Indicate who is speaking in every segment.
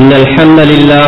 Speaker 1: إن الحمد لله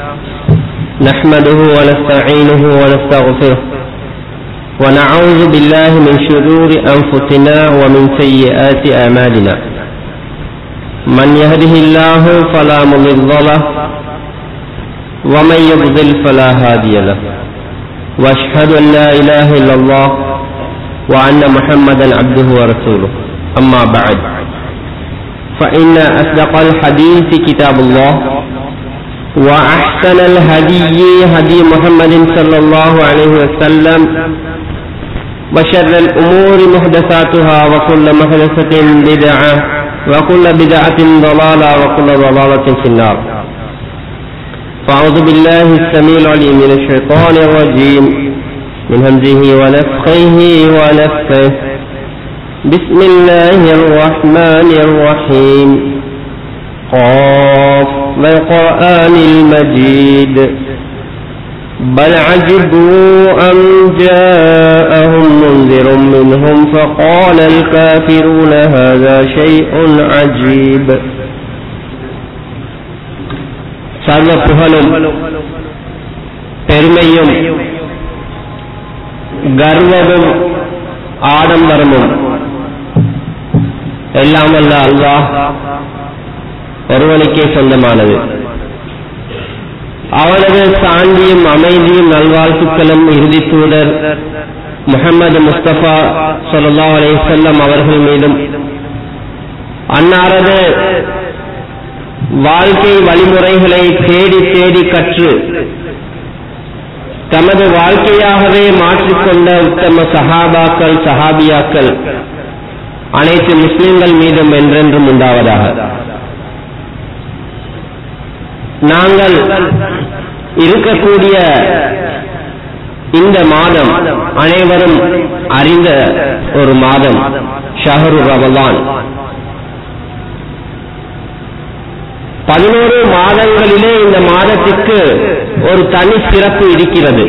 Speaker 1: نحمده ونستعينه ونستغفره ونعوذ بالله من شرور أنفسنا ومن سيئات أعمالنا من يهده الله فلا مضل له ومن يضلل فلا هادي له واشهد ان لا اله الا الله وان محمدا عبده ورسوله اما بعد فان اصدق الحديث كتاب الله واحسن الهدي هدي محمد صلى الله عليه وسلم وشر الامور محدثاتها وكل محدثه بدعه وكل بدعه ضلاله وكل ضلاله في النار فأعوذ بالله السميع العليم من الشيطان الرجيم من همزه ونفخه ونفخه بسم الله الرحمن الرحيم قاف والقرآن المجيد بل عجبوا أن جاءهم منذر منهم فقال الكافرون هذا شيء عجيب சர்வ புகழும் பெருமையும் கர்வமும் ஆடம்பரமும் எல்லாம் அல்ல அல்லாஹ் ஒருவனுக்கே சொந்தமானது அவனது சாந்தியும் அமைதியும் நல்வாழ்த்துக்களும் இறுதி தூதர் முகமது முஸ்தபா சொல்லா அலையம் அவர்கள் மீதும் அன்னாரது வாழ்க்கை வழிமுறைகளை தேடி தேடி கற்று தமது வாழ்க்கையாகவே மாற்றிக்கொண்ட உத்தம சஹாபாக்கள் சஹாபியாக்கள் அனைத்து முஸ்லிம்கள் மீதும் என்றென்றும் உண்டாவதாக நாங்கள் இருக்கக்கூடிய இந்த மாதம் அனைவரும் அறிந்த ஒரு மாதம் ஷஹரு ரமலான் பதினோரு மாதங்களிலே இந்த மாதத்திற்கு ஒரு தனி சிறப்பு இருக்கிறது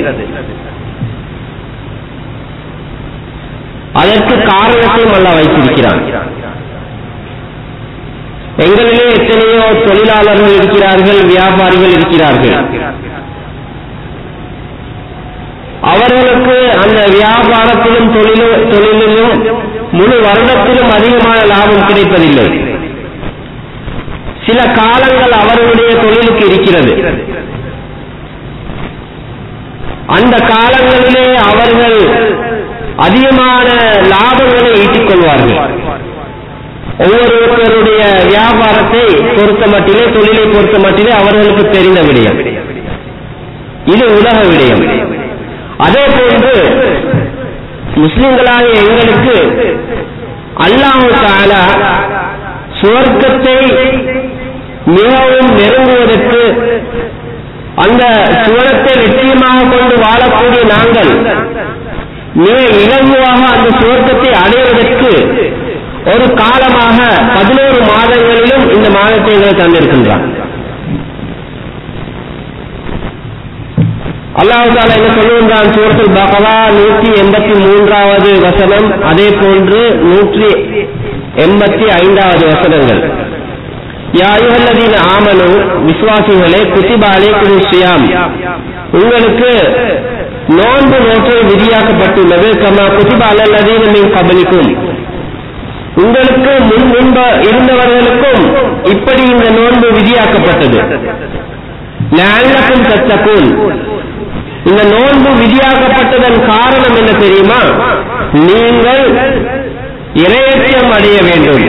Speaker 1: அதற்கு காரணத்தையும் அல்ல வைத்திருக்கிறான் எங்களிலே எத்தனையோ தொழிலாளர்கள் இருக்கிறார்கள் வியாபாரிகள் இருக்கிறார்கள் அவர்களுக்கு அந்த வியாபாரத்திலும் தொழிலும் தொழிலிலும் முழு வருடத்திலும் அதிகமான லாபம் கிடைப்பதில்லை சில காலங்கள் அவர்களுடைய தொழிலுக்கு இருக்கிறது அந்த காலங்களிலே அவர்கள் அதிகமான லாபங்களை ஈட்டிக் கொள்வார்கள் ஒவ்வொருவருடைய வியாபாரத்தை பொறுத்த மட்டிலே தொழிலை பொறுத்த மட்டிலே அவர்களுக்கு தெரிந்த விடயம் இது உலக விடயம் அதே போன்று முஸ்லிம்களாக எங்களுக்கு அல்லாஹு தாலா சுவர்க்கத்தை மிகவும் நெருங்குவதற்கு அந்த சுவரத்தை நிச்சயமாக கொண்டு வாழக்கூடிய நாங்கள் மிக இலகுவாக அந்த சுவர்க்கத்தை அடைவதற்கு ஒரு காலமாக பதினோரு மாதங்களிலும் இந்த மாதத்தை எங்களை தந்திருக்கின்றான் அல்லாஹால என்ன சொல்லுகின்றான் சூரத்தில் பகவா நூற்றி எண்பத்தி மூன்றாவது வசனம் அதே போன்று நூற்றி எண்பத்தி ஐந்தாவது வசனங்கள் யாயுகல்லதீன ஆமனு விசுவாசிகளே குத்திபாலே குருஷியாம் உங்களுக்கு நோன்பு நோற்று விதியாக்கப்பட்டுள்ளது கமா குத்திபாலல்லதீன மீன் கபலிக்கும் உங்களுக்கு முன் முன்ப இருந்தவர்களுக்கும் இப்படி இந்த நோன்பு விதியாக்கப்பட்டது ஞானக்கும் தத்தக்கும் இந்த நோன்பு விதியாக்கப்பட்டதன் காரணம் என்ன தெரியுமா நீங்கள் இரையச்சம் அடைய வேண்டும்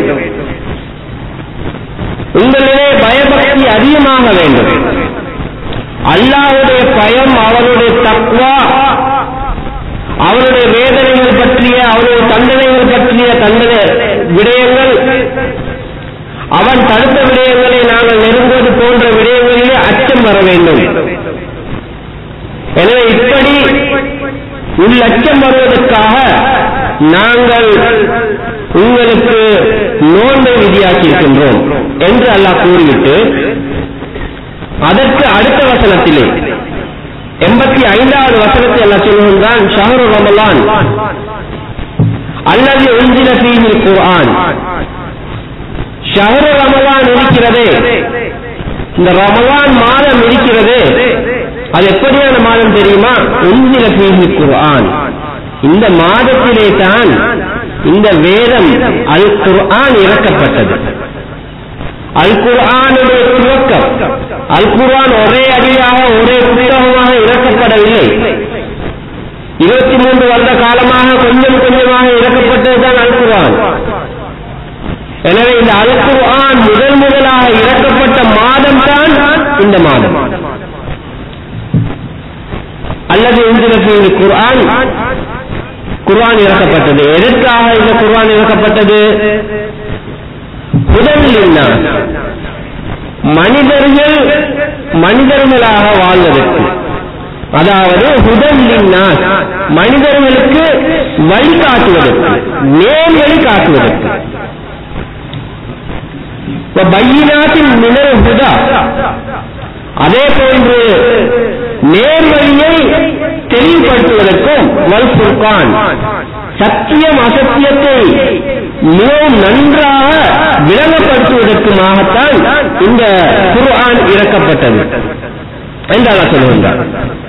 Speaker 1: உங்களிலே பயபக்தி அதிகமாக வேண்டும் அல்லாவுடைய பயம் அவனுடைய தக்குவா அவனுடைய வேதனைகள் பற்றிய அவனுடைய தண்டனைகள் பற்றிய தண்டனை விடயங்கள் அவன் தடுத்த விடயங்களை நாங்கள் நெருங்குவது போன்ற விடயங்களிலே அச்சம் வர வேண்டும் எனவே இப்படி உள்ளச்சம் வருவதற்காக நாங்கள் உங்களுக்கு நோன்பை விதியாக்கி இருக்கின்றோம் என்று அல்லாஹ் கூறிவிட்டு அதற்கு அடுத்த வசனத்திலே எண்பத்தி ஐந்தாவது வசனத்தை எல்லாம் சொல்லுகின்றான் ஷஹரு ரமலான் அல்லது உந்தின ஃபீஹில் குர்ஆன் ஷஹரு ரமலான் இருக்கிறதே இந்த ரமலான் மாதம் இருக்கிறது அது எப்படியான மாதம் தெரியுமா உந்திர பீஹி குர்ஆன் இந்த மாதத்திலே தான் இந்த வேதம் அல் குர்ஆன் இறக்கப்பட்டது அல் குர்ஆனுடைய துவக்கம் அல் குர்ஆன் ஒரே அடியாக ஒரே புத்தகமாக இறக்கப்படவில்லை இருபத்தி மூன்று வருட காலமாக கொஞ்சம் கொஞ்சமாக இறக்கப்பட்டதுதான் அல் குர்ஆன் எனவே இந்த அல் குர்ஆன் முதல் முதலாக இறக்கப்பட்ட மாதம் தான் இந்த மாதம் அல்லது இந்த குர்ஆன் குர்ஆன் இறக்கப்பட்டது எதற்காக இந்த குர்ஆன் இறக்கப்பட்டது முதலில் மனிதர்கள் மனிதர்களாக வாழ்வதற்கு அதாவது ஹுதல்லின்னா மனிதர்களுக்கு வழிகாட்டுவதற்கு நேர் வழி காட்டுவதற்கு பையினாத்தின் மினல் ஹுதா அதே போன்று நேர்வழியை தெளிவுபடுத்துவதற்கும் வல் ஃபுர்கான் சத்தியம் அசத்தியத்தை மிகவும் நன்றாக விளங்கப்படுத்துவதற்குமாகத்தான் இந்த குர்ஆன் இறக்கப்பட்டது என்றாக சொல்லுகின்றார்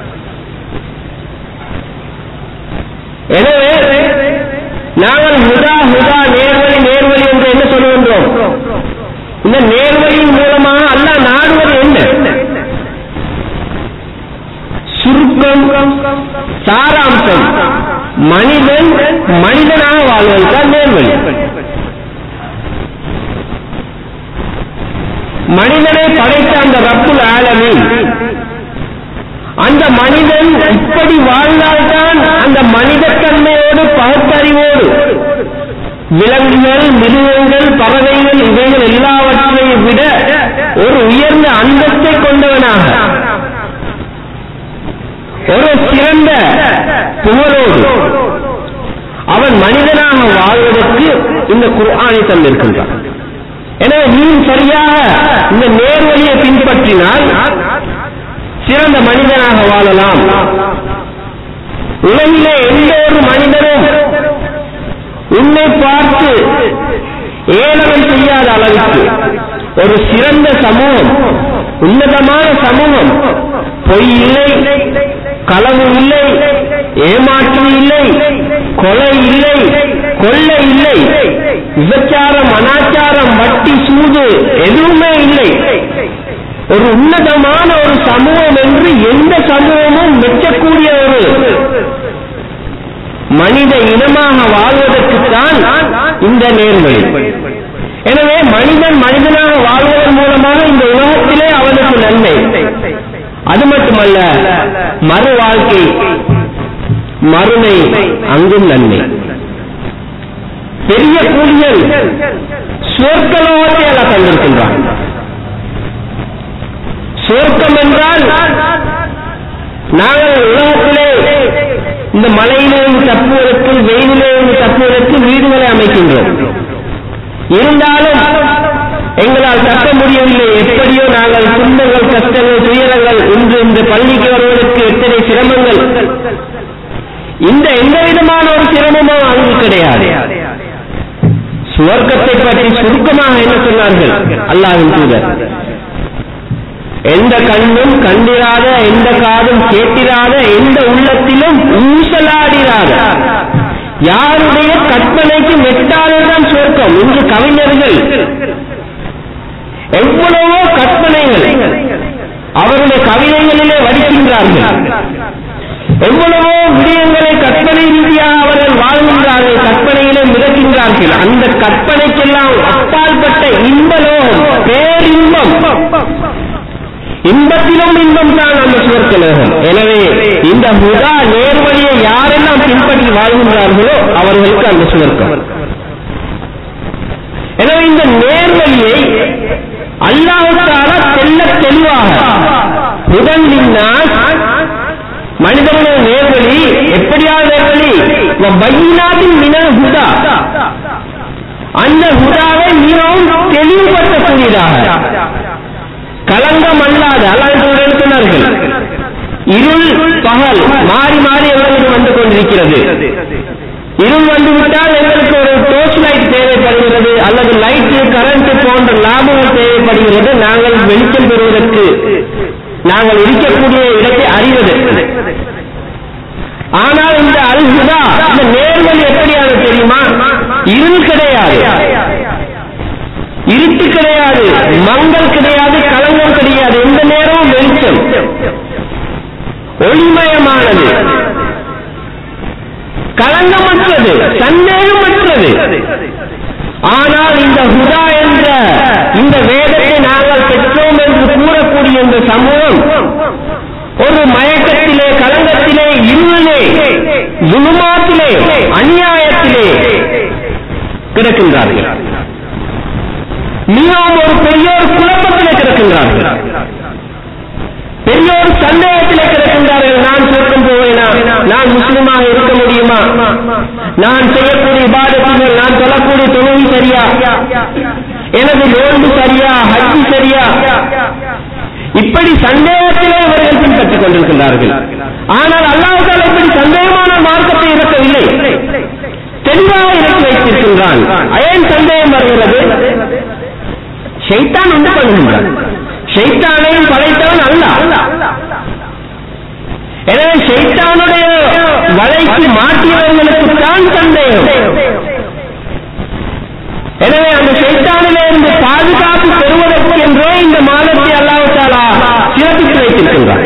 Speaker 1: எனவே நாங்கள் ஹுதா ஹுதா நேர்வழி நேர்வழி என்று என்ன சொல்லுகின்றோம் இந்த நேர்வழியின் மூலமாக அல்லாஹ் நாடுவது என்ன சுருக்கம் சாராம்சம் மனிதன் மனிதனாக வாழ்வதுதான் நேர்வழி மனிதனை படைத்த அந்த ரப்புல் ஆலமின் அந்த மனிதன் இப்படி வாழ்ந்தால்தான் அந்த மனிதத்தன்மையோடு பகுத்தறிவோடு விலங்குகள் மிருகங்கள் பறவைகள் இவைகள் எல்லாவற்றையும் விட ஒரு உயர்ந்த அந்தத்தை கொண்டவனாக ஒரு சிறந்த புகழோடு அவன் மனிதனாக வாழ்வதற்கு இந்த குர்ஆனை தந்திருக்கின்றான் எனவே நீ சரியாக இந்த நேர்வழியை பின்பற்றினால் சிறந்த மனிதனாக வாழலாம் உலகிலே எந்த ஒரு மனிதனும் உன்னை பார்த்து ஏளனம் செய்யாத அளவுக்கு ஒரு சிறந்த சமூகம் உன்னதமான சமூகம் பொய் இல்லை களவு இல்லை ஏமாற்று இல்லை கொலை இல்லை கொள்ளை இல்லை விபச்சாரம் அனாச்சாரம் வட்டி சூது எதுவுமே இல்லை ஒரு உன்னதமான ஒரு சமூகம் என்று எந்த சமூகமும் மெச்சக்கூடிய ஒரு மனித இனமாக வாழ்வதற்குத்தான் இந்த நேர்வழி எனவே மனிதன் மனிதனாக வாழ்வதன் மூலமாக இந்த உலகத்திலே அவனுக்கு நன்மை அது மட்டுமல்ல மறு வாழ்க்கை மறுமை அங்கும் நன்மை பெரிய கூலிகள் சுவர்க்கலோகத்தை அல்ல தந்திருக்கின்றான் சுவர்க்கம் என்றால் நாங்கள் உலகத்திலே இந்த மலையிலிருந்து தப்புவதற்கு வெயிலிலிருந்து தப்புவதற்கு வீடுகளை அமைக்கின்றோம் இருந்தாலும் எங்களால் தக்க முடியவில்லை எப்படியோ நாங்கள் துன்பங்கள் கஷ்டங்கள் துயரங்கள் இன்று இந்த பள்ளிக்கு வருவதற்கு எத்தனை சிரமங்கள் இந்த எந்த விதமான ஒரு சிரமமும் அங்கு கிடையாது சுவர்க்கத்தை பற்றி சுருக்கமாக என்ன சொன்னார்கள் அல்லாஹின் தூதர் எந்த கண்ணும் கண்டிராத எந்த காதும் கேட்டிராத எந்த உள்ளத்திலும் ஊசலாடிராத யாருடைய கற்பனைக்கு மெட்டாததான் சொர்க்கம் இன்று கவிஞர்கள் எவ்வளவோ கற்பனைகள் அவருடைய கவிதைகளிலே வடிக்கின்றார்கள் எவ்வளவோ விடயங்களை கற்பனை ரீதியாக அவர்கள் வாழ்கின்றார்கள் கற்பனையிலே மிதக்கின்றார்கள் அந்த கற்பனைக்கெல்லாம் அப்பாற்பட்ட இன்பலோகம் பேரின்பம் இன்பத்திலும் இன்பம் தான் அந்த சுவர்க்கலோகம் எனவே இந்த முதா நேர்வழியை யாரெல்லாம் பின்பற்றி வாழ்கின்றார்களோ அவர்களுக்கு அந்த சுவர்க்கம் எனவே இந்த நேர்வழியை அல்லாஹால தெல்ல தெளிவாக முதல் மனிதனுடைய நேர்வழி எப்படியாவது நேர்வழி பையினாவின் மினல் ஹுதா அந்த ஹுதாவை மிகவும் தெளிவுபடுத்தக்கூடியதாக களங்கம் அல்லாத அல்லாஹ் சொன்னார்கள் இருள் பகல் மாறி மாறி எங்களுக்கு வந்து கொண்டிருக்கிறது இருள் வந்து விட்டால் எங்களுக்கு ஒரு டோர்ச் லைட் தேவைப்படுகிறது அல்லது லைட் கரண்ட் போன்ற லாபங்கள் தேவைப்படுகிறது நாங்கள் வெளிச்சம் பெறுவதற்கு நாங்கள் இருக்கக்கூடிய இடத்தை அறிவது ஆனால் இந்த அல்ஹுதா இந்த நேர்வழி எப்படியானது தெரியுமா இருள் கிடையாது இருட்டு கிடையாது மங்கள் கிடையாது களங்கம் கிடையாது எந்த நேரமும் வெளிச்சம் ஒளிமயமானது களங்கமற்றது சந்தேகமற்றது ஆனால் இந்த ஹுதா என்ற இந்த வேதத்தை நாங்கள் பெற்றோம் என்று கூறக்கூடிய இந்த சமூகம் ஒரு மயக்கத்திலே கலங்கத்திலே இருளிலே முழுமாத்திலே அநியாயத்திலே கிடக்கின்றார்கள் மிகவும் ஒரு பெரிய ஒரு குழப்பத்திலே கிடக்கின்றார்கள் பெரிய ஒரு சந்தேகத்திலே கிடக்கின்றார்கள் நான் சொர்க்கம் போவேனா நான் முஸ்லிமாக இருக்க முடியுமா நான் செய்யக்கூடிய இபாதத்துகள் நான் சொல்லக்கூடிய தொழில் சரியா எனது நோன்பு சரியா ஹஜ்ஜி சரியா இப்படி சந்தேகத்திலே இவர்கள் பின்பற்றிக் கொண்டிருக்கிறார்கள் ஆனால் அல்லாஹால இப்படி சந்தேகமான மார்க்கத்தை இறக்கவில்லை தெளிவாக இறக்கி வைத்திருக்கின்றான் ஏன் சந்தேகம் வருகிறது ஷைத்தான் உண்டு பண்ணுகின்றான் ஷைத்தானையும் படைத்தவன் அல்ல எனவே ஷைத்தானுடைய வலைக்கு மாற்றியவர்களுக்கு தான் சந்தேகம் எனவே அந்த ஷைத்தானிலே இருந்து பாதுகாப்பு பெறுவதற்கு என்றே இந்த மாதத்தை அல்லாஹாலா சிறப்பித்து வைத்திருக்கின்றான்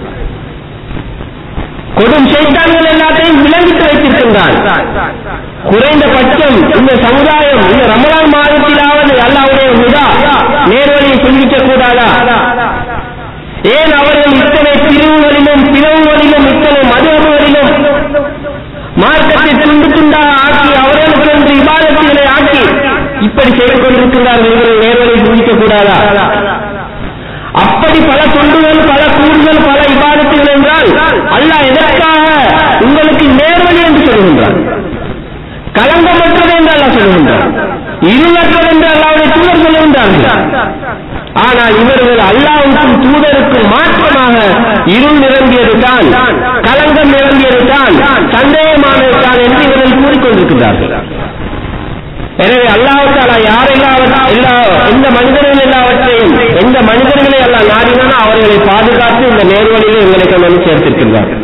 Speaker 1: கொடும் சைத்தான்கள் எல்லாத்தையும் விளங்கிட்டு வைத்திருக்கின்றான் குறைந்தபட்சம் இந்த சமுதாயம் இந்த ரமலான் மாதத்திலாவது அல்லாவுடைய முதா நேர்வழியை சிந்திக்க கூடாதா ஏன் அவர்கள் இத்தனை பிரிவுகளிலும் பிளவுகளிலும் இத்தனை மதுவகளிலும் மார்க்கத்தை துண்டு துண்டாக ஆக்கி அவர்களுக்கு என்று இபாதத்துகளை ஆக்கி இப்படி செய்து கொண்டிருக்கிறார்கள் இவர்கள் நேர்வழி சிந்திக்க கூடாதா அப்படி பல தொண்டுகள் பல கூறுகள் பல இபாதத்துகள் என்றால் அல்லாஹ் எதற்காக உங்களுக்கு நேர்வழி என்று சொல்கின்றான் கலங்கமற்றது என்று அல்ல சொல்கின்றான் இருளற்றது என்று அல்லாவுடைய தூதர் சொல்லுகின்றார்கள் ஆனால் இவர்கள் அல்லாவுக்கும் தூதருக்கும் மாற்றமாக இருள் நிரம்பியது தான் கலங்கம் நிரம்பியது தான் சந்தேகமானது தான் என்று இவர்கள் கூறிக்கொண்டிருக்கிறார்கள் எனவே அல்லாஹாலா யாரெல்லாம் எல்லா எந்த மனிதர்கள் எல்லாவற்றையும் எந்த மனிதர்களை எல்லாம் நாடினாலும் அவர்களை பாதுகாத்து இந்த நேர்வழியில் எங்களை கொண்டு வந்து சேர்த்திருக்கின்றார்கள்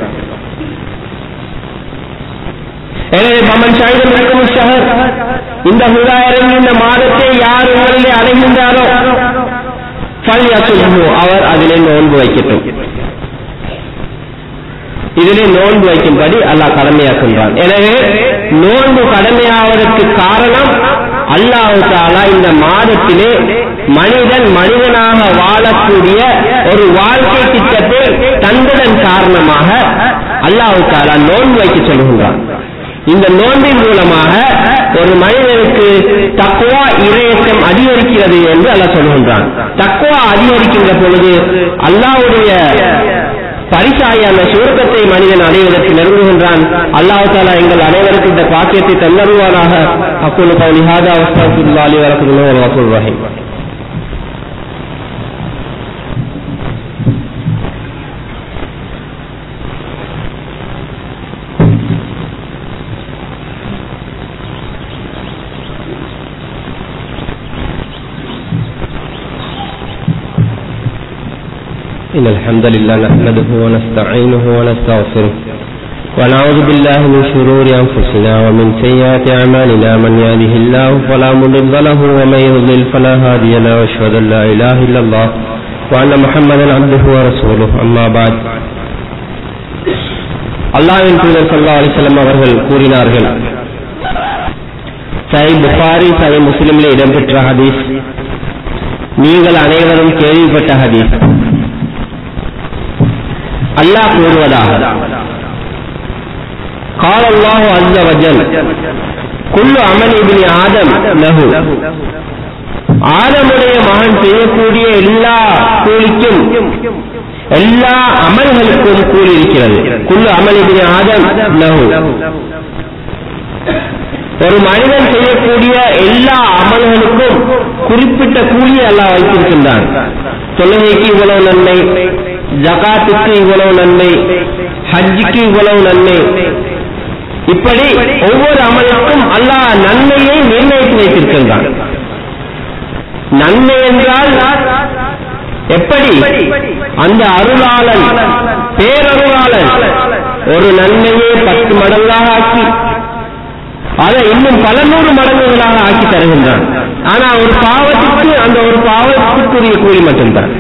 Speaker 1: எனவே பமன் சாயுதம் இருக்கும் ஷஹர் இந்த ஹுதாயிரம் இந்த மாதத்தை யார் உங்களிலே அடைகின்றாரோ பல்யாசுமோ அவர் அதிலே நோன்பு வைக்கட்டும் இதிலே நோன்பு வைக்கும்படி அல்லாஹ் கடமையாக்குகிறான் எனவே நோன்பு கடமையாவதற்கு காரணம் அல்லாஹு தாலா இந்த மாதத்திலே மனிதன் மனிதனாக வாழக்கூடிய ஒரு வாழ்க்கை திட்டத்தை தந்ததன் காரணமாக அல்லாஹு தாலா நோன்பு வைக்க சொல்கின்றான் இந்த நோன்பின் மூலமாக ஒரு மனிதனுக்கு தக்குவா இரையக்கம் அதிகரிக்கிறது என்று அல்லாஹ் சொல்கின்றான் தக்குவா அதிகரிக்கின்ற பொழுது அல்லாவுடைய பரிசாயான சுருக்கத்தை மனிதன் அடைவதற்கு நெருங்குகின்றான் அல்லாஹ் தாலா எங்கள் அனைவருக்கும் இந்த பாக்கியத்தை தந்தருவானாக அக்குல் கவுலி ஹாதா அஸ்தகுல்லாஹி வரஹ்மத்துல்லாஹி வ ரசூல் ரஹீம் إن الحمد لله نحمده ونستعينه ونستغفره ونعوذ بالله من شرور أنفسنا ومن سيئات أعمالنا من يهده الله فلا مضل له ومن يضلل فلا هادي له وأشهد أن لا إله إلا الله وأن محمدا عبده ورسوله أما بعد அல்லாஹ்வின் தூதர் ஸல்லல்லாஹு அலைஹி வஸல்லம் அவர்கள் கூறினார்கள் சஹீஹ் புகாரி சஹீஹ் முஸ்லிமிலே இடம்பெற்ற ஹதீஸ் நீங்கள் அனைவரும் கேள்விப்பட்ட ஹதீஸ் அல்லாஹ் கூறுவதாக قال الله عز وجل كل عمل ابن آدم له ஆதமுடைய மகன் செய்யக்கூடிய எல்லா கூலிக்கும் எல்லா அமல்களுக்கும் கூலி இருக்கிறது குல்லு அமல் இபின் ஆதம் லஹு ஒரு மனிதன் செய்யக்கூடிய எல்லா அமல்களுக்கும் குறிப்பிட்ட கூலி அல்லாஹ் வைத்திருக்கின்றான் தொழுகைக்கு இவ்வளவு நன்மை ஜகாத்துக்கு இவ்வளவு நன்மை ஹஜ்ஜுக்கு இவ்வளவு நன்மை இப்படி ஒவ்வொரு அமலுக்கும் அல்லாஹ் நன்மையை நிர்ணயித்து வைத்திருக்கின்றான் நன்மை என்றால் எப்படி அந்த அருளாளன் பேரருளாளன் ஒரு நன்மையை பத்து மடங்காக ஆக்கி அதை இன்னும் பல நூறு மடங்குகளாக ஆக்கி தருகின்றான் ஆனா ஒரு பாவத்துக்கு அந்த ஒரு பாவத்துக்குரிய கூலி மட்டும்தான்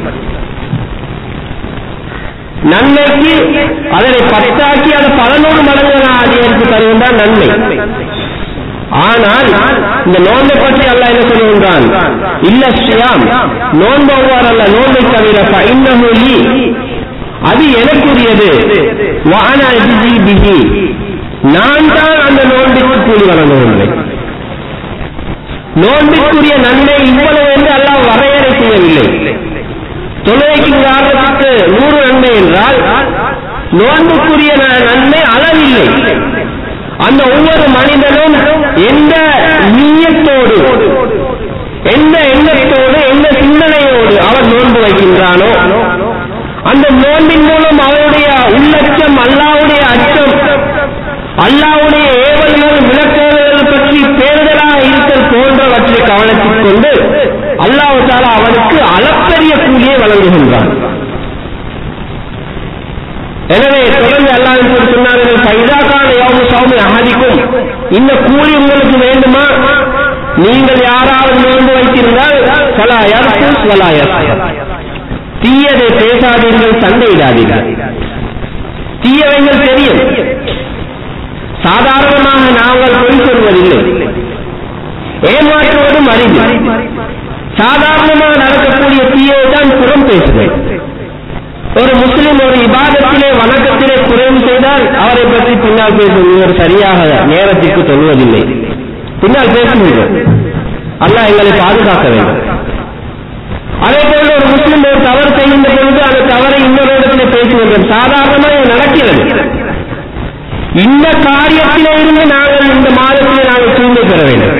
Speaker 1: நன்மைக்கு அதனை பத்தாக்கி அதை பல நூறு மடங்குகளாக அதிகரித்து தருகின்றான் நன்மை ஆனால் இந்த நோன்பை பற்றி அல்ல என்ன சொல்லுகின்றான் இல்ல ஸ்ரீயாம் நோன்பு அவ்வாறு அல்ல நோன்பை தவிர பைன்னஹுலி அது எனக்குரியது வான அஜிஜி பிஹி நான் தான் அந்த நோன்பிற்கு கூலி வழங்குகின்றேன் நோன்பிற்குரிய நன்மை இவ்வளவு என்று அல்லாஹ் வரையறை செய்யவில்லை தொழுகைக்கு உதாரணத்துக்கு நூறு நன்மை என்றால் நோன்புக்குரிய ந- நன்மை அளவில்லை அந்த ஒவ்வொரு மனிதனும் எந்த நீயத்தோடு எந்த எண்ணத்தோடு எந்த சிந்தனையோடு அவன் நோன்பு வைக்கின்றானோ அந்த நோன்பின் மூலம் அவருடைய உள்ளச்சம் அல்லாவுடைய அச்சம் அல்லாவுடைய ஏவல்கள் விளக்குகள் பற்றி பேருதலாக இருத்தல் போன்றவற்றை கவனத்தில் கொண்டு அல்லாஹ் தாலா அவனுக்கு அளப்பரிய கூலியை வழங்குகின்றான் எனவே தொடர்ந்து அல்லாஹ் சொன்னார்கள் பைதாக்கான யோக சௌமி அகதிக்கும் இந்த கூலி உங்களுக்கு வேண்டுமா நீங்கள் யாராவது நோன்பு வைத்திருந்தால் சலாயர் சலாயர் தீயதை பேசாதீர்கள் சண்டையிடாதீர்கள் தீயவைகள் தெரியும் சாதாரணமாக நாங்கள் பொய் சொல்வதில்லை ஏமாற்றுவதும் அறிவு சாதாரணமாக நடக்கக்கூடிய தீயை தான் புறம் பேசுவேன் ஒரு முஸ்லிம் ஒரு இபாதத்திலே வணக்கத்திலே குறைவு செய்தால் அவரை பற்றி பின்னால் பேசும் இவர் சரியாக நேரத்திற்கு சொல்வதில்லை பின்னால் பேசுகின்றோம் அல்லாஹ் எங்களை பாதுகாக்க வேண்டும் அதே போல ஒரு முஸ்லிம் ஒரு தவறு செய்கின்ற பொழுது அந்த தவறை இன்னொரு இடத்துல பேசுகின்றோம் சாதாரணமாக இது நடக்கிறது இந்த காரியத்திலே இருந்து நாங்கள் இந்த மாதத்திலே நாங்கள் தூய்மை பெற வேண்டும்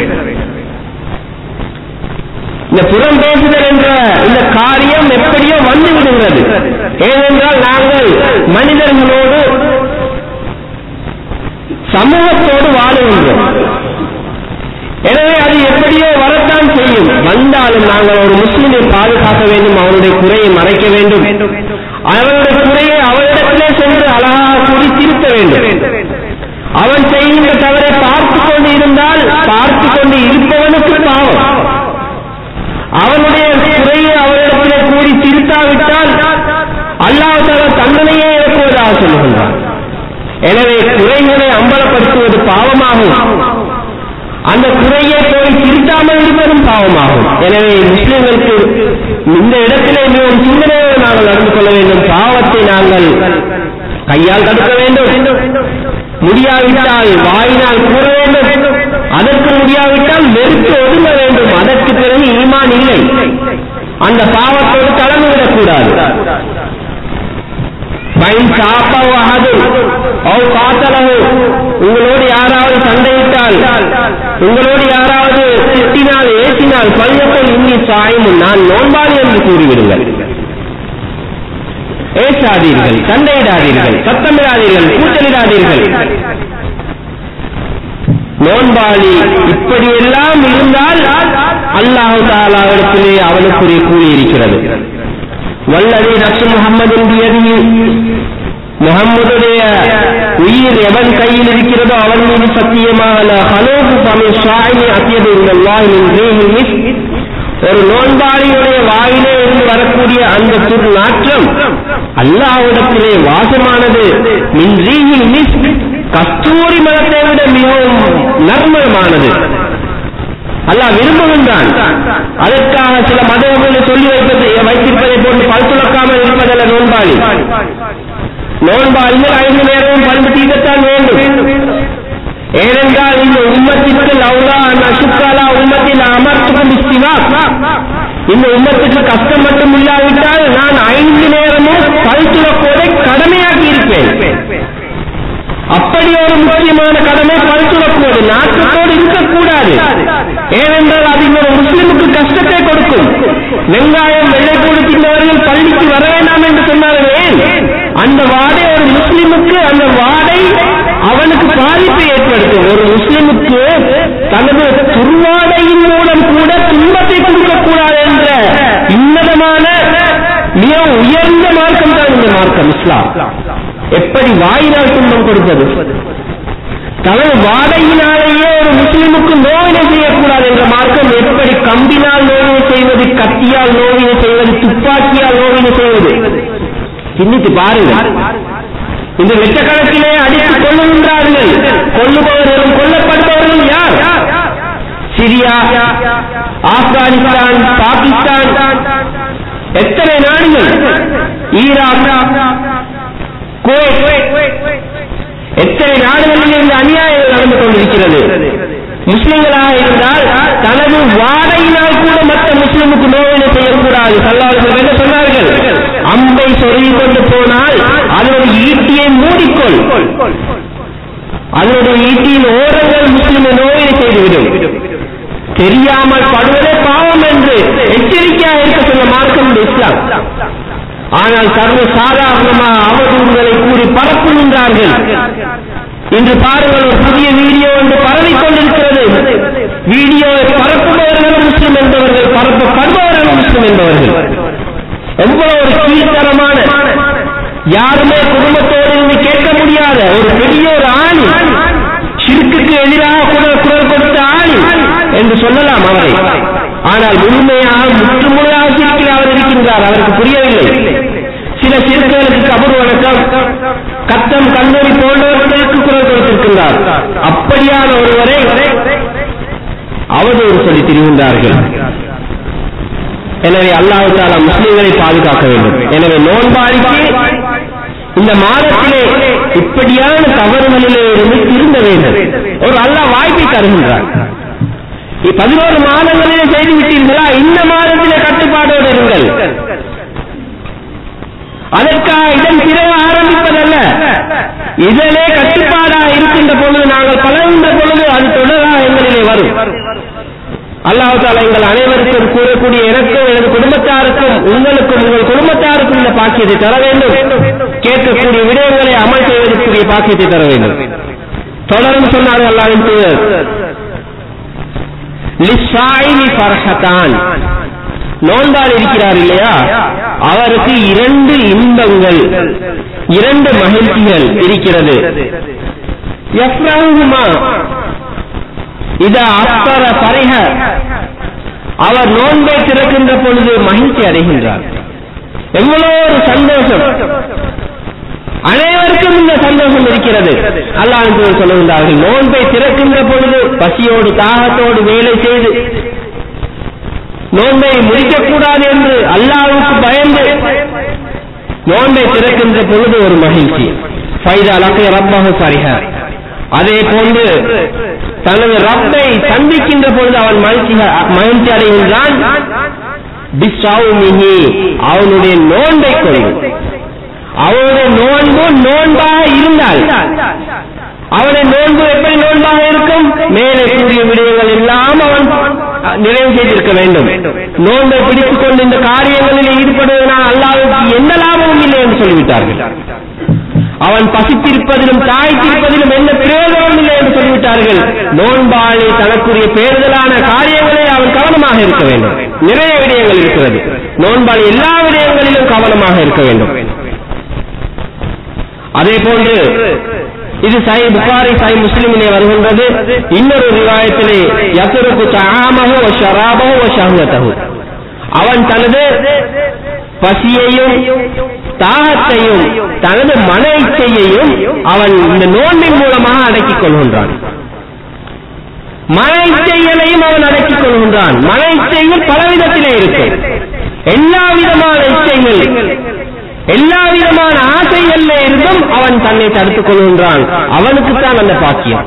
Speaker 1: இந்த புறம் பேசுதல் என்ற இந்த காரியம் எப்படியோ வந்து விடுகிறது ஏனென்றால் நாங்கள் மனிதர்களோடு சமூகத்தோடு வாழுகின்றோம் எனவே அது எப்படியோ வரத்தான் செய்யும் வந்தாலும் நாங்கள் ஒரு முஸ்லிமை பாதுகாக்க வேண்டும் அவனுடைய குறையை மறைக்க வேண்டும் அவனுடைய குறையை அவனிடத்திலே சென்று அழகாக கூறி திருத்த வேண்டும் அவன் செய்கின்ற தவறை பார்த்து கொண்டு இருந்தால் பார்த்து கொண்டு இருப்பவனுக்கு பாவம் அவனுடைய குறையை அவரிடத்திலே கூறி திருத்தாவிட்டால் அல்லாஹ் தஆலா தண்டனையே இறக்குவதாக சொல்லுகின்றான் எனவே குறைகளை அம்பலப்படுத்துவது பாவமாகும் அந்த குறையை போய் திருத்தாமல் இருப்பதும் பாவமாகும் எனவே முஸ்லிம்களுக்கு இந்த இடத்திலே மிகவும் சிந்தனையோடு நாங்கள் நடந்து கொள்ள வேண்டும் பாவத்தை நாங்கள் கையால் தடுக்க வேண்டும் முடியாவிட்டால் வாயினால் கூற வேண்டும் அதற்கு முடியாவிட்டால் வெறுத்து ஒதுங்க வேண்டும் அதற்கு பிறகு ஈமான் இல்லை அந்த பாவத்தோடு கலந்து விடக்கூடாது பைன் சாப்பாவோ அகது அவ் காத்தலகு உங்களோடு யாராவது சண்டையிட்டால் உங்களோடு யாராவது திட்டினால் ஏசினால் பள்ளியப்போல் இன்னி சாயும் நான் நோன்பாளி என்று கூறிவிடுங்கள் ஏசாதீர்கள் சண்டையிடாதீர்கள் சத்தமிடாதீர்கள் கூச்சலிடாதீர்கள் நோன்பாளி இப்படியெல்லாம் இருந்தால் அல்லாஹு தாலாவிடத்திலே அவனுக்குரிய கூலி இருக்கிறது வல்லதி நப்சு முகம்மதின் பியதி முகம்மதுடைய உயிர் எவன் கையில் இருக்கிறதோ அவன் மீது சத்தியமான ஹலோபு பமி சாயினி அத்தியது ஒரு நோன்பாளியுடைய வாயிலே இருந்து வரக்கூடிய அந்த துர் நாற்றம் அல்லாஹ்விடத்திலே வாசமானது மின்ரீஹில் மிஸ் கஸ்தூரி மரத்தை விட மிகவும் நர்மமானது அல்லாஹ் விரும்புகின்றான் அதற்காக சில மதங்களை சொல்லி வைப்பது வைத்திருப்பதை போன்று பல் துளக்காமல் இருப்பதல்ல நோன்பாளி நோன்பாளிகள் ஐந்து நேரமும் பண்பு தீர்க்கத்தான் வேண்டும் ஏனென்றால் இந்த உம்மத்திற்கு லவ்லா அசுக்காலா உம்மத்தில் அமர்த்துக்கும் இஸ்திவா இந்த உம்மத்துக்கு கஷ்டம் மட்டும் இல்லாவிட்டால் நான் ஐந்து நேரமும் பல் துளக்கோதை கடமையாக்கி இருப்பேன் அப்படி ஒரு முக்கியமான கடமை பல் துளக்குவது நாட்டத்தோடு இருக்கக்கூடாது ஏனென்றால் அது இன்னொரு முஸ்லிமுக்கு கஷ்டத்தை கொடுக்கும் வெங்காயம் வெள்ளை கொடுக்கின்றவர்கள் பள்ளிக்கு வர வேண்டாம் என்று சொன்னார்கள் ஏன் அந்த வாடை ஒரு முஸ்லிமுக்கு அந்த வாடை அவனுக்கு பாதிப்பை ஏற்படுத்தும் ஒரு முஸ்லிமுக்கு தனது துர்வாடையின் மூலம் கூட துன்பத்தை கொடுக்கக்கூடாது என்ற இன்னதமான மிக உயர்ந்த மார்க்கம் தான் இந்த மார்க்கம் இஸ்லாம் எப்படி வாயினால் துன்பம் கொடுப்பது தனது வாடையினாலேயே ஒரு முஸ்லிமுக்கு நோவினை செய்யக்கூடாது என்ற மார்க்கம் எப்படி கம்பினால் நோவினை செய்வது கத்தியால் நோவினை செய்வது துப்பாக்கியால் நோவினை செய்வது சிந்தித்து பாருங்கள் இந்த லட்சக்கணக்கிலே அடித்துக் கொள்ளுகின்றார்கள் கொல்லுபவர்களும் கொல்லப்படுபவர்களும் யார் சிரியா ஆப்கானிஸ்தான் பாகிஸ்தான் எத்தனை நாடுகள் ஈராக் குவைத் எத்தனை நாடுகளில் இந்த அநியாயங்கள் நடந்து கொண்டிருக்கிறது முஸ்லிம்களாக இருந்தால் தனது வாடையினால் கூட மற்ற முஸ்லிமுக்கு நோவினை செய்யக்கூடாது சல்லாஹர்கள் என்ன சொன்னார்கள் அம்பை சொருகி கொண்டு போனால் அதனுடைய ஈட்டியை மூடிக்கொள் அதனுடைய ஈட்டியின் ஓரங்கள் முஸ்லிமை நோவினை செய்துவிடும் தெரியாமல் படுவதே பாவம் என்று எச்சரிக்கையாக இருக்க சொன்ன மார்க்கம் இந்த இஸ்லாம் ஆனால் சர்வ சாதாரணமாக அவதூறுகளை கூறி பரப்புகின்றார்கள் இன்று பாருங்கள் ஒரு புதிய வீடியோ ஒன்று பரவிக் கொண்டிருக்கிறது வீடியோவை பரப்புபவர்கள் முஸ்லிம் என்பவர்கள் பரப்பப்படுபவர்கள் முஸ்லிம் என்பவர்கள் எவ்வளவு ஒரு கீழ்த்தரமான யாருமே குடும்பத்தோடு இருந்து கேட்க முடியாத ஒரு பெரிய ஒரு ஆணி சிறுக்குக்கு எதிராக குரல் குரல் கொடுத்த ஆணி என்று சொல்லலாம் அவரை ஆனால் முழுமையாக முற்றுமுழுதாக சிறுக்கில் அவர் இருக்கின்றார் அவருக்கு புரியவில்லை சில சிறுக்கைகளுக்கு கபர் வணக்கம் கத்தம் கல்லூரி போன்றவர்களுக்கு குரல் கொடுத்திருக்கின்றார் அப்படியான ஒருவரை அவதூறு சொல்லி திரிகின்றார்கள் எனவே அல்லாஹு தாலா முஸ்லிம்களை பாதுகாக்க வேண்டும் எனவே நோன்பாளிக்கு இந்த மாதத்திலே இப்படியான தவறுகளிலே இருந்து திருந்த வேண்டும் ஒரு அல்லாஹ் வாய்ப்பை தருகின்றார் பதினோரு மாதங்களிலே செய்து விட்டீர்களா இந்த மாதத்திலே கட்டுப்பாடோடு இருங்கள் அதற்காக இதன் பிறகு ஆரம்பிப்பதல்ல இதிலே கட்டுப்பாடாக இருக்கின்ற பொழுது நாங்கள் பழகின்ற பொழுது அது தொடராக எங்களிலே வரும் அல்லாஹு தாலா எங்கள் அனைவருக்கும் கூறக்கூடிய எனக்கும் எனது குடும்பத்தாருக்கும் உங்களுக்கும் உங்கள் குடும்பத்தாருக்கும் இந்த பாக்கியத்தை தர வேண்டும் கேட்கக்கூடிய விடயங்களை அமல் செய்வதற்குரிய பாக்கியத்தை தர வேண்டும் தொடரும் சொன்னார்கள் அல்லாவின் தூதர் லிஸ்ஸாயினி ஃபர்ஹதான் நோன்பால் இருக்கிறார் இல்லையா அவருக்கு இரண்டு இன்பங்கள் இரண்டு மகிழ்ச்சிகள் இருக்கிறது எஃப்ராஹுமா இதா அப்தர பரிக அவர் நோன்பை திறக்கின்ற பொழுது மகிழ்ச்சி அடைகின்றார் எவ்வளவு ஒரு சந்தோஷம் அனைவருக்கும் இந்த சந்தோஷம் இருக்கிறது அல்லாஹ் சொல்லுகின்றார்கள் நோன்பை திறக்கின்ற பொழுது பசியோடு தாகத்தோடு வேலை செய்து நோன்பை முடிக்கக்கூடாது என்று அல்லாவுக்கு பயந்து நோன்பை திறக்கின்ற பொழுது ஒரு மகிழ்ச்சி ஃபைதா லக்கை ரப்பாக சரிக அதே போன்று தனது ரப்பை சந்திக்கின்ற பொழுது அவன் மகிழ்ச்சி மகிழ்ச்சி அடைகின்றான் பிஸ்ஸாவுமிஹி, அவனுடைய நோன்பை கொண்டு அவனுடைய நோன்பு நோன்பாக இருந்தால் அவனுடைய நோன்பு எப்படி நோன்பாக இருக்கும் மேலே கூறிய விடயங்கள் எல்லாம் அவன் நிறைவு செய்திருக்க வேண்டும் நோன்பை பிடித்துக் கொண்டு இந்த காரியங்களில் ஈடுபடுவதனால் அல்லாவுக்கு எந்த லாபமும் இல்லை என்று சொல்லிவிட்டார்கள் அவன் பசித்திருப்பதிலும் தாய்த்திருப்பதிலும் எந்த பிரயோஜனமும் இல்லை என்று சொல்லிவிட்டார்கள் நோன்பாளி தனக்குரிய பேறுதலான காரியங்களே அவன் கவனமாக இருக்க வேண்டும் நிறைய விடயங்கள் இருக்கிறது நோன்பாளி எல்லா விடயங்களிலும் கவனமாக இருக்க வேண்டும் அதே போன்று இது சாய் புகாரி சாய் முஸ்லிமிலே வருகின்றது இன்னொரு ரிவாயத்திலே யசுருக்கு தாமஹு ஷராபஹு ஷஹ்வதஹு அவன் தனது பசியையும் தாகத்தையும் தனது மன இச்சையையும் அவன் இந்த நோன்பின் மூலமாக அடக்கிக் கொள்கின்றான் மன இச்சைகளையும் அவன் அடக்கிக் கொள்கின்றான் மன இச்சைகள் பலவிதத்திலே இருக்கு எல்லா விதமான இச்சைகள் எல்லா விதமான ஆசைகள்ல இருந்தும் அவன் தன்னை தடுத்துக் கொள்கின்றான் அவனுக்குத்தான் அந்த பாக்கியம்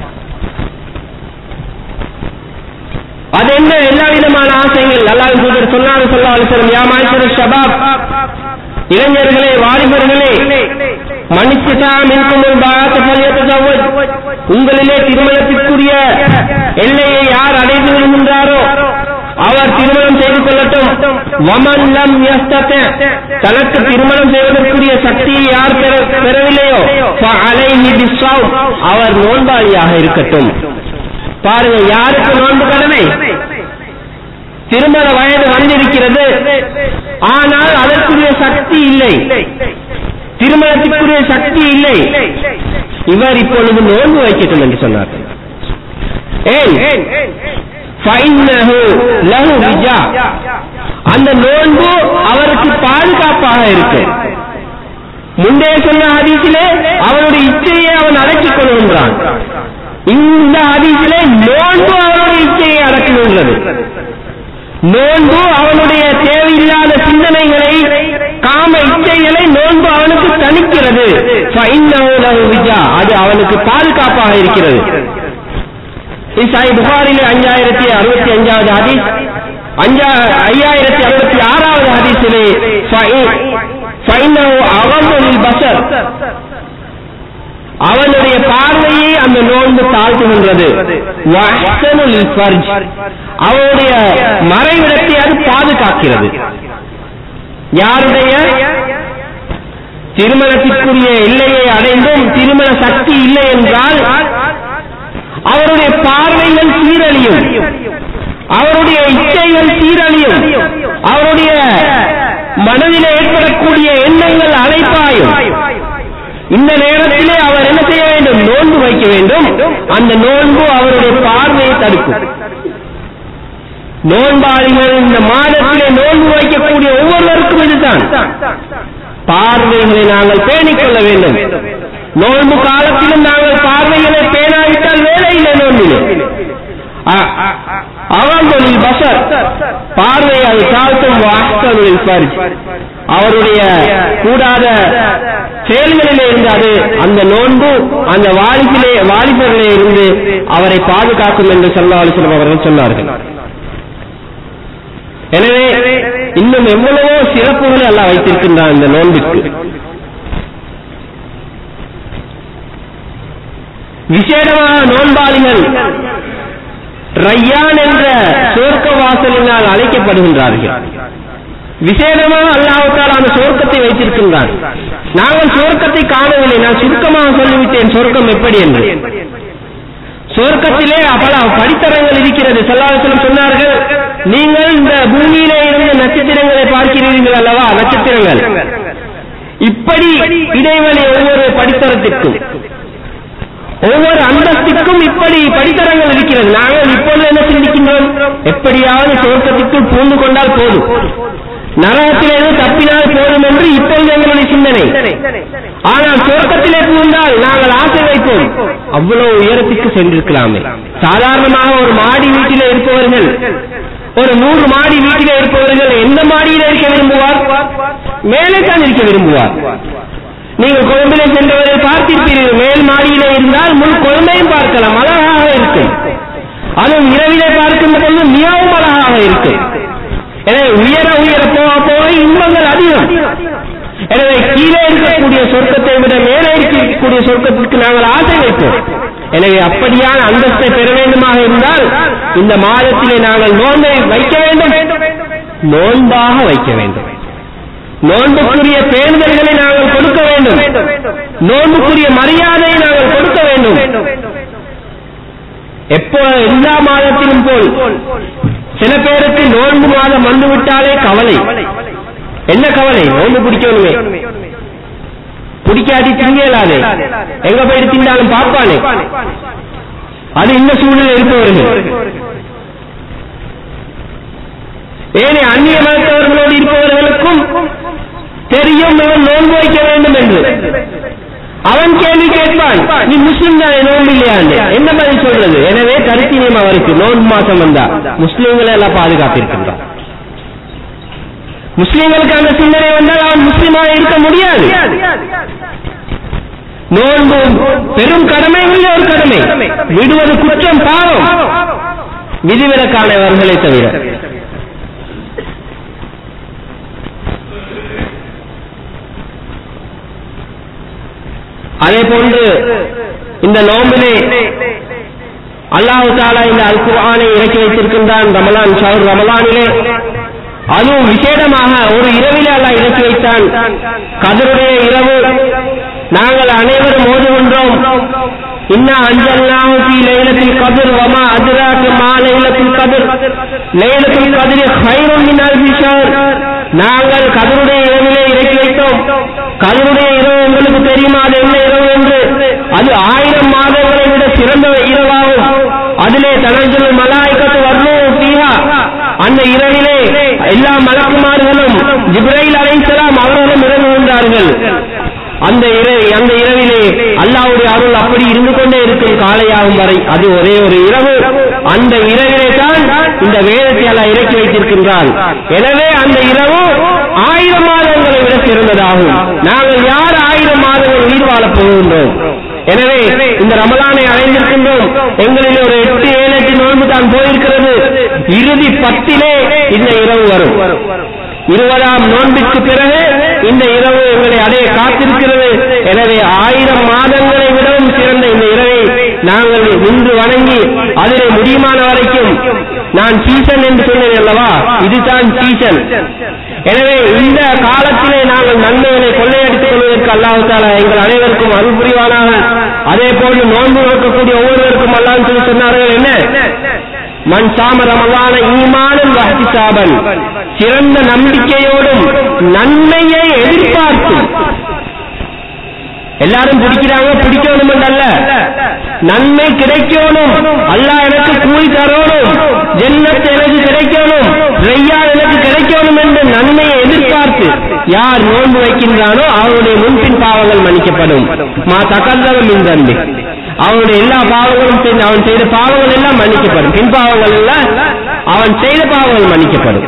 Speaker 1: அது என்ன எல்லா விதமான ஆசைகள் அல்லாஹ் தூதர் சொன்னார் சொல்லா அலிசலம் யாமாய்க்கிற ஷபாப் இளைஞர்களே வாலிபர்களே மன்னிச்சுதான் இருக்கும் ஒரு பாகத்தை உங்களிலே திருமணத்திற்குரிய எல்லையை யார் அடைந்து விடுகின்றாரோ அவர் திருமணம் செய்து கொள்ளட்டும் வமன் லம் யஸ்தத தனக்கு திருமணம் செய்வதற்குரிய சக்தியை யார் பெற- பெறவில்லையோ அலைஹி பிஸ்ஸாம் அவர் நோன்பாளியாக இருக்கட்டும் பாருங்க யாருக்கு நோன்பு கடமை திருமண வயது வந்திருக்கிறது ஆனால் அதற்குரிய சக்தி இல்லை திருமணத்திற்குரிய சக்தி இல்லை இவர் இப்பொழுது நோன்பு வைக்கட்டும் என்று சொன்னார்கள் ஏன் فإنه له رجاء. அந்த நோன்பு அவருக்கு பாதுகாப்பாக இருக்கு முந்தைய சொன்ன ஹதீஸிலே அவனுடைய இச்சையை அவன் அடக்கிக் கொள்கின்றான் இந்த ஹதீஸிலே நோன்பு அவனுடைய இச்சையை அடக்குகின்றது நோன்பு அவனுடைய தேவையில்லாத சிந்தனைகளை காம இச்சைகளை நோன்பு அவனுக்கு தணிக்கிறது فإنه له وجاء. அது அவனுக்கு பாதுகாப்பாக இருக்கிறது இசாய் புகாரிலே அஞ்சாயிரத்தி அறுபத்தி அஞ்சாவது ஹதீஸ் அஞ்சா ஐயாயிரத்தி அறுபத்தி ஆறாவது ஹதீஸிலே அவனுடைய பசர் அவனுடைய பார்வையை அந்த நோன்பு தாழ்த்துகின்றது வஹ்சனுல் ஃபர்ஜ். அவனுடைய மறைவிடத்தை அது பாதுகாக்கிறது யாருடைய திருமணத்திற்குரிய எல்லையை அடைந்தும் திருமண சக்தி இல்லை என்றால் அவருடைய பார்வைகள் சீரழியும் அவருடைய இச்சைகள் சீரழியும் அவருடைய மனதில் ஏற்படக்கூடிய எண்ணங்கள் அழைப்பாயும் இந்த நேரத்திலே அவர் என்ன செய்ய வேண்டும் நோன்பு வைக்க வேண்டும் அந்த நோன்பு அவருடைய பார்வையை தடுக்கும் நோன்பாளிகள் இந்த மாதத்திலே நோன்பு வைக்கக்கூடிய ஒவ்வொருவருக்கும் இதுதான் பார்வைகளை நாங்கள் பேணிக் கொள்ள வேண்டும் நோன்பு காலத்திலும் நாங்கள் பார்வைகளை பேணாவிட்டால் வேலை இல்லை நோன்பிலே அவர்களில் பசர் பார்வை அது தாழ்த்தும் வாசலில் பரிசு அவருடைய கூடாத செயல்களிலே இருந்து அது அந்த நோன்பு அந்த வாலிபிலே வாலிபரிலே இருந்து அவரை பாதுகாக்கும் என்று சொல்ல அலிஸ்லம் அவர்கள் சொன்னார்கள் எனவே இன்னும் எவ்வளவோ சிறப்புகளை எல்லாம் வைத்திருக்கின்றான் இந்த நோன்பிற்கு விசேடமான நோன்பாளிகள் ரையான் என்ற சொர்க்க வாசலினால் அழைக்கப்படுகின்றார்கள் விசேடமாக அல்லாவுக்கால் அந்த சொர்க்கத்தை வைத்திருக்கின்றான் நாங்கள் சொர்க்கத்தை காணவில்லை நான் சுருக்கமாக சொல்லிவிட்டேன் சொர்க்கம் எப்படி என்று சொர்க்கத்திலே பல படித்தரங்கள் இருக்கிறது செல்லாவசலம் சொன்னார்கள் நீங்கள் இந்த பூமியிலே இருந்து நட்சத்திரங்களை பார்க்கிறீர்கள் அல்லவா நட்சத்திரங்கள் இப்படி இடைவெளி ஒவ்வொரு படித்தரத்திற்கும் ஒவ்வொரு அந்தஸ்துக்கும் இப்படி படித்தரங்கள் இருக்கிறது நாங்கள் இப்பொழுது என்ன சிந்திக்கின்றோம் எப்படியாவது சொர்க்கத்திற்குள் பூந்து கொண்டால் போதும் நரகத்திலிருந்து தப்பினால் போதும் என்று இப்பொழுது எங்களுடைய சிந்தனை ஆனால் சொர்க்கத்திலே புகுந்தால் நாங்கள் ஆசை வைப்போம் அவ்வளவு உயரத்துக்கு சென்றிருக்கலாமே சாதாரணமாக ஒரு மாடி வீட்டிலே இருப்பவர்கள் ஒரு நூறு மாடி வீட்டிலே இருப்பவர்கள் எந்த மாடியில இருக்க விரும்புவார் மேலே தான் இருக்க விரும்புவார் நீங்கள் கொழும்பிலே சென்றவரை பார்த்திருப்பீர்கள் மேல் மாடியிலே இருந்தால் முன் கொழும்பையும் பார்க்கலாம் அழகாக இருக்கும் அதுவும் இரவிலே பார்க்கும் பொழுது மிகவும் அழகாக இருக்கும் எனவே உயர உயர போக போக இன்பங்கள் அதிகம் எனவே கீழே இருக்கக்கூடிய சொர்க்கத்தை விட மேலே இருக்கக்கூடிய சொர்க்கத்திற்கு நாங்கள் ஆசை வைப்போம் எனவே அப்படியான அந்தஸ்தை பெற வேண்டுமாக இருந்தால் இந்த மாதத்திலே நாங்கள் நோன்பை வைக்க வேண்டும் நோன்பாக வைக்க வேண்டும் நோன்புக்குரிய பேணுதல்களை நாங்கள் கொடுக்க வேண்டும் நோன்புக்குரிய மரியாதையை நாங்கள் கொடுக்க வேண்டும் எப்போ எல்லா மாதத்திலும் போல் சில பேருக்கு நோன்பு மாதம் வந்துவிட்டாலே கவலை என்ன கவலை நோன்பு பிடிக்கணுமே பிடிக்காட்டி திங்கலாதே எங்க போயிட்டு திண்டாலும் பார்ப்பானே அது இந்த சூழ்நிலை இருப்பவர்கள் ஏனே அந்நிய மதத்தவர்களோடு இருப்பவர்களுக்கும் தெரியும் இவன் நோன்பு வைக்க வேண்டும் என்று அவன் கேள்வி கேட்பான் நீ முஸ்லிம் தானே நோன்பு இல்லையாண்டு என்ன பதில் சொல்றது எனவே கருத்தினியம் அவருக்கு நோன்பு மாசம் வந்தா முஸ்லிம்களை எல்லாம் பாதுகாத்திருக்கின்றான் முஸ்லிம்களுக்கு அந்த சிந்தனை வந்தால் அவன் முஸ்லிமாக இருக்க முடியாது நோன்பு பெரும் கடமைகளில் ஒரு கடமை விடுவது குற்றம் பாவம் விதிவிலக்கானவர்களை தவிர அதே போன்று இந்த நோம்பிலே அல்லாஹு தாலா இந்த அல் குர்ஆனை இறக்கி வைத்திருக்கின்றான் ரமலான் ஷஹர் ரமலானிலே அதுவும் விசேடமாக ஒரு இரவிலே அல்லாஹ் இறக்கி வைத்தான் கதருடைய இரவு நாங்கள் அனைவரும் ஓதுகின்றோம் இன்னா அஞ்சல்னாஹு ஃபீ லைலத்தில் கத்ர் வமா அத்ராக மா லைலத்துல் கத்ர் லைலத்துல் கத்ர் கைருன் மின் அல்ஃபி ஷஹர் நாங்கள் கதருடைய இரவிலே இறக்கி வைத்தோம் கதருடைய இரவு உங்களுக்கு தெரியுமா அது என்ன இரவு என்று அது ஆயிரம் மாதங்களை விட சிறந்த இரவாகும் அதிலே தனஞ்சல் மலாய்க்கத்து வர்ணம் பீஹா அந்த இரவிலே எல்லா மலக்குமார்களும் ஜிப்ரைல் அலைசலாம் அவர்களும் இறங்குகின்றார்கள் அந்த இரவு அந்த இரவிலே அல்லாவுடைய அருள் அப்படி இருந்து கொண்டே இருக்கும் காலையாகும் வரை அது ஒரே ஒரு இரவு அந்த இரவிலே தான் இந்த வேதத்தை அல்ல இறக்கி வைத்திருக்கின்றான் எனவே அந்த இரவு ஆயிரம் மாதங்களை விட சிறந்ததாகும் நாங்கள் யார் ஆயிரம் மாதங்கள் உயிர் வாழப் போகின்றோம் எனவே இந்த ரமலானை அடைந்திருக்கின்றோம் எங்களில் ஒரு எட்டு ஏழு எட்டு நோன்பு தான் போயிருக்கிறது இறுதி பத்திலே இந்த இரவு வரும் இருபதாம் நோன்பிற்கு பிறகு இந்த இரவு எங்களை அடைய காத்திருக்கிறது எனவே ஆயிரம் மாதங்களை விடவும் சிறந்த இந்த இரவை நாங்கள் நின்று வணங்கி அதிலே முடியுமான வரைக்கும் நான் சீசன் என்று சொன்னேன் அல்லவா இதுதான் சீசன் எனவே இந்த காலத்திலே நாங்கள் நன்மைகளை கொள்ளையடித்துக் கொள்வதற்கு அல்லாஹு தாலா எங்கள் அனைவருக்கும் அருள் புரிவானாக அதே போன்று நோன்பு நோக்கக்கூடிய ஒவ்வொருவருக்கும் அல்லாஹ் சொல்லி சொன்னார்கள் என்ன மண் சாம ரமலான ஈமானும் வஹ்திசாபன் சிறந்த நம்பிக்கையோடும் நன்மையை எதிர்பார்த்தும் எல்லாரும் பிடிக்கிறாங்க பிடிக்கணும் அல்ல நன்மை கிடைக்கணும் அல்லாஹ் எனக்கு கூலி தரணும் ஜென்னத் எனக்கு கிடைக்கணும் ரெய்யா எனக்கு கிடைக்கணும் என்று நன்மையை எதிர்பார்த்து யார் நோன்பு வைக்கின்றானோ அவருடைய முன்பின் பாவங்கள் மன்னிக்கப்படும் மா தகந்தரம் இந்த அன்பு அவனுடைய எல்லா பாவங்களும் செய்து அவன் செய்த பாவங்கள் எல்லாம் மன்னிக்கப்படும் பின் பாவங்கள் எல்லாம் அவன் செய்த பாவங்கள் மன்னிக்கப்படும்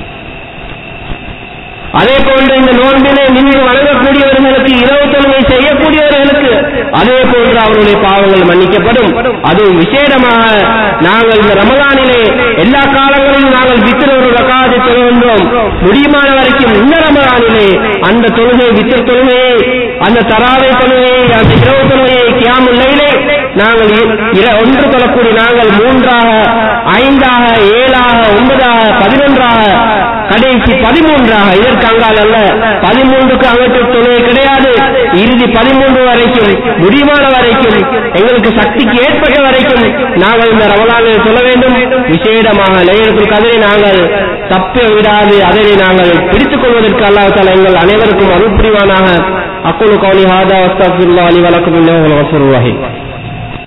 Speaker 1: அதே போன்று இந்த நோன்பினை நின்று வணங்கக்கூடியவர்களுக்கு இரவு தொழுகை செய்யக்கூடியவர்களுக்கு அதே போன்று அவருடைய பாவங்கள் மன்னிக்கப்படும் அதுவும் விசேடமாக நாங்கள் இந்த ரமலானிலே எல்லா காலங்களிலும் நாங்கள் வித்திர ஒரு ரகாதை தொழுகின்றோம் முடியுமான வரைக்கும் இந்த ரமலானிலே அந்த தொழுகை வித்திர தொழுகையை அந்த தராவை தொழுகையை அந்த இரவு தொழுகையை கியாமுல்லையிலே நாங்கள் இர- ஒன்று கொள்ளக்கூடிய நாங்கள் மூன்றாக ஐந்தாக ஏழாக ஒன்பதாக பதினொன்றாக கடைசி பதிமூன்றாக இதற்கு அங்கால் அல்ல பதிமூன்றுக்கு அகற்று தொழுகை கிடையாது இறுதி பதிமூன்று வரைக்கும் முடிவான வரைக்கும் எங்களுக்கு சக்திக்கு ஏற்பட்ட வரைக்கும் நாங்கள் இந்த ரமலானில் சொல்ல வேண்டும் விசேடமாக லைலத்துல் கதிரை நாங்கள் தப்ப விடாது அதனை நாங்கள் பிடித்துக் கொள்வதற்கு அல்லாஹ் தஆலா எங்கள் அனைவருக்கும் அருள் புரிவானாக அக்குலு கௌலி ஹாதா வஸ்தக்ஃபிருல்லாஹி வலக்கும் இன்னஹு ஹுவல் கஃபூருர் ரஹீம்